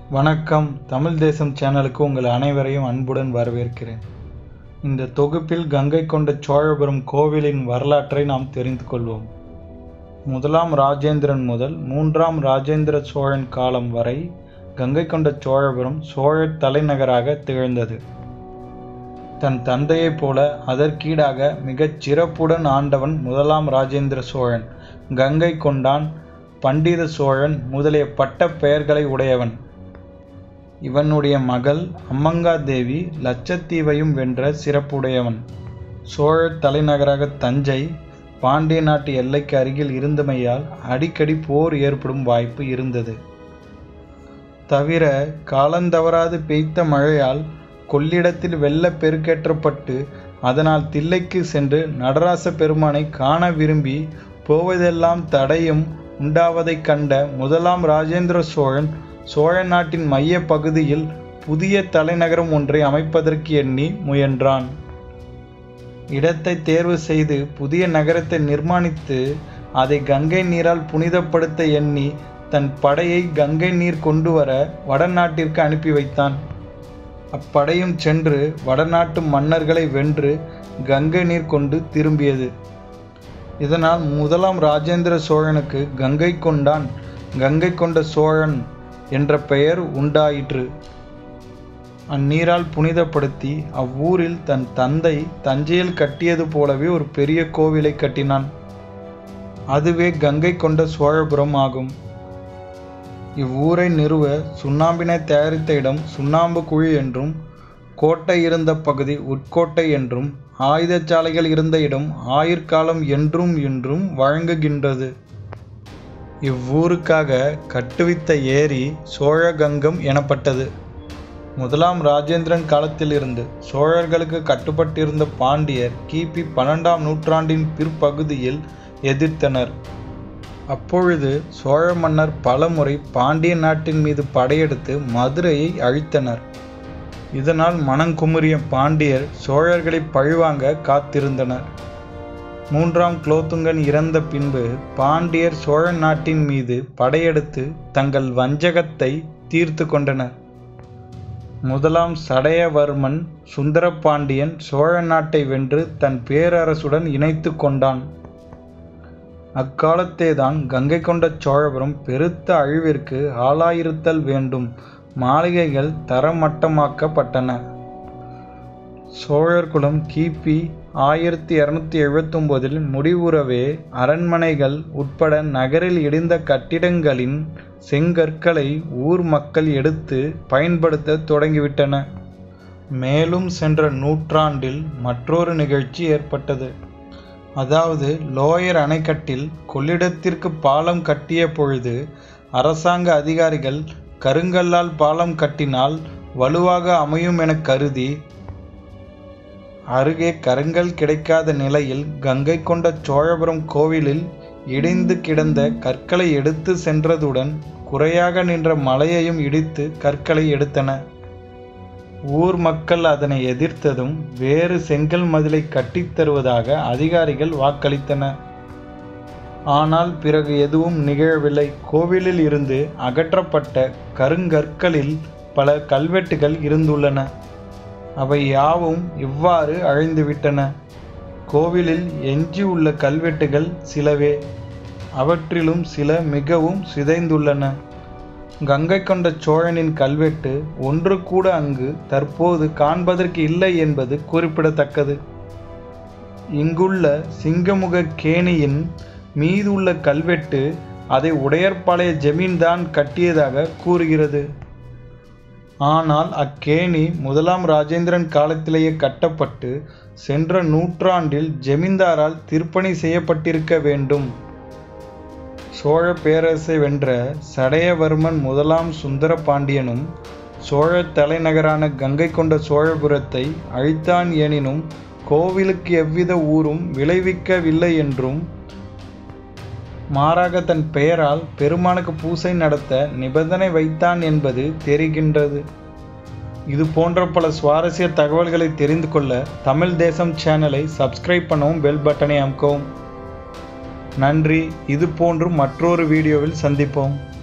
வணக்கம் தமிழ் தேசம் சேனலுக்கு உங்கள் அனைவரையும் அன்புடன் வரவேற்கிறேன் இந்த தொகுப்பில் கங்கை கொண்ட சோழபுரம் கோவிலின் வரலாற்றை நாம் தெரிந்து கொள்வோம் முதலாம் ராஜேந்திரன் முதல் மூன்றாம் ராஜேந்திர சோழன் காலம் வரை கங்கை கொண்ட சோழபுரம் சோழர் தலைநகராக திகழ்ந்தது தன் தந்தையைப் போல அதற்கீடாக மிகச் சிறப்புடன் ஆண்டவன் முதலாம் ராஜேந்திர சோழன் கங்கை கொண்டான் பண்டித சோழன் முதலிய பட்ட பெயர்களை உடையவன் இவனுடைய மகள் அம்மங்காதேவி லட்சத்தீவையும் வென்ற சிறப்புடையவன் சோழர் தலைநகராக தஞ்சை பாண்டிய நாட்டு எல்லைக்கு அருகில் இருந்தமையால் அடிக்கடி போர் ஏற்படும் வாய்ப்பு இருந்தது தவிர காலந்தவறாது பெய்த மழையால் கொள்ளிடத்தில் வெள்ளப் பெருக்கேற்றப்பட்டு அதனால் தில்லைக்கு சென்று நடராச பெருமானை காண விரும்பி போவதெல்லாம் தடையும் உண்டாவதைக் கண்ட முதலாம் ராஜேந்திர சோழன் சோழ நாட்டின் மைய பகுதியில் புதிய தலைநகரம் ஒன்றை அமைப்பதற்கு எண்ணி முயன்றான் இடத்தை தேர்வு செய்து புதிய நகரத்தை நிர்மாணித்து அதை கங்கை நீரால் புனிதப்படுத்த எண்ணி தன் படையை கங்கை நீர் கொண்டு வர வடநாட்டிற்கு அனுப்பி வைத்தான் அப்படையும் சென்று வடநாட்டு மன்னர்களை வென்று கங்கை நீர் கொண்டு திரும்பியது இதனால் முதலாம் ராஜேந்திர சோழனுக்கு கங்கை கொண்டான் கங்கை கொண்ட சோழன் என்ற பெயர் உண்டாயிற்று அந்நீரால் புனிதப்படுத்தி அவ்வூரில் தன் தந்தை தஞ்சையில் கட்டியது போலவே ஒரு பெரிய கோவிலை கட்டினான் அதுவே கங்கை கொண்ட சோழபுரம் ஆகும் இவ்வூரை நிறுவ சுண்ணாம்பினை தயாரித்த இடம் சுண்ணாம்பு குழி என்றும் கோட்டை இருந்த பகுதி உட்கோட்டை என்றும் ஆயுதச்சாலைகள் இருந்த இடம் ஆயிர்காலம் என்றும் என்றும் வழங்குகின்றது இவ்வூருக்காக கட்டுவித்த ஏரி சோழகங்கம் எனப்பட்டது முதலாம் ராஜேந்திரன் காலத்திலிருந்து சோழர்களுக்கு கட்டுப்பட்டிருந்த பாண்டியர் கிபி பன்னெண்டாம் நூற்றாண்டின் பிற்பகுதியில் எதிர்த்தனர் அப்பொழுது சோழ மன்னர் பலமுறை பாண்டிய நாட்டின் மீது படையெடுத்து மதுரையை அழித்தனர் இதனால் மனங்குமுறிய பாண்டியர் சோழர்களை பழிவாங்க காத்திருந்தனர் மூன்றாம் குலோத்துங்கன் இறந்த பின்பு பாண்டியர் சோழ நாட்டின் மீது படையெடுத்து தங்கள் வஞ்சகத்தை தீர்த்து கொண்டனர் முதலாம் சடையவர்மன் சுந்தரபாண்டியன் சோழ நாட்டை வென்று தன் பேரரசுடன் இணைத்து கொண்டான் அக்காலத்தேதான் கங்கை கொண்ட சோழபுரம் பெருத்த அழிவிற்கு ஆளாயிருத்தல் வேண்டும் மாளிகைகள் தரமட்டமாக்கப்பட்டன சோழர் குலம் கிபி ஆயிரத்தி இரநூத்தி எழுபத்தொம்போதில் முடிவுறவே அரண்மனைகள் உட்பட நகரில் இடிந்த கட்டிடங்களின் செங்கற்களை ஊர் மக்கள் எடுத்து பயன்படுத்த தொடங்கிவிட்டன மேலும் சென்ற நூற்றாண்டில் மற்றொரு நிகழ்ச்சி ஏற்பட்டது அதாவது லோயர் அணைக்கட்டில் கொள்ளிடத்திற்கு பாலம் கட்டிய பொழுது அரசாங்க அதிகாரிகள் கருங்கல்லால் பாலம் கட்டினால் வலுவாக அமையும் என கருதி அருகே கருங்கல் கிடைக்காத நிலையில் கங்கை கொண்ட சோழபுரம் கோவிலில் இடிந்து கிடந்த கற்களை எடுத்து சென்றதுடன் குறையாக நின்ற மலையையும் இடித்து கற்களை எடுத்தன ஊர் மக்கள் அதனை எதிர்த்ததும் வேறு செங்கல் மதிலை கட்டித் தருவதாக அதிகாரிகள் வாக்களித்தனர் ஆனால் பிறகு எதுவும் நிகழவில்லை கோவிலில் இருந்து அகற்றப்பட்ட கருங்கற்களில் பல கல்வெட்டுகள் இருந்துள்ளன அவை யாவும் இவ்வாறு அழிந்துவிட்டன கோவிலில் எஞ்சியுள்ள கல்வெட்டுகள் சிலவே அவற்றிலும் சில மிகவும் சிதைந்துள்ளன கங்கை கொண்ட சோழனின் கல்வெட்டு ஒன்று கூட அங்கு தற்போது காண்பதற்கு இல்லை என்பது குறிப்பிடத்தக்கது இங்குள்ள சிங்கமுக கேணியின் மீதுள்ள கல்வெட்டு அதை உடையர்பாளைய ஜமீன்தான் கட்டியதாக கூறுகிறது ஆனால் அக்கேணி முதலாம் ராஜேந்திரன் காலத்திலேயே கட்டப்பட்டு சென்ற நூற்றாண்டில் ஜமீன்தாரால் திருப்பணி செய்யப்பட்டிருக்க வேண்டும் சோழ பேரரசை வென்ற சடையவர்மன் முதலாம் சுந்தர பாண்டியனும் சோழ தலைநகரான கங்கை கொண்ட சோழபுரத்தை அழித்தான் எனினும் கோவிலுக்கு எவ்வித ஊரும் விளைவிக்கவில்லை என்றும் மாறாக தன் பெயரால் பெருமானுக்கு பூசை நடத்த நிபந்தனை வைத்தான் என்பது தெரிகின்றது இது போன்ற பல சுவாரஸ்ய தகவல்களை தெரிந்து கொள்ள தமிழ் தேசம் சேனலை சப்ஸ்கிரைப் பண்ணவும் பெல் பட்டனை அமுக்கவும் நன்றி இது போன்று மற்றொரு வீடியோவில் சந்திப்போம்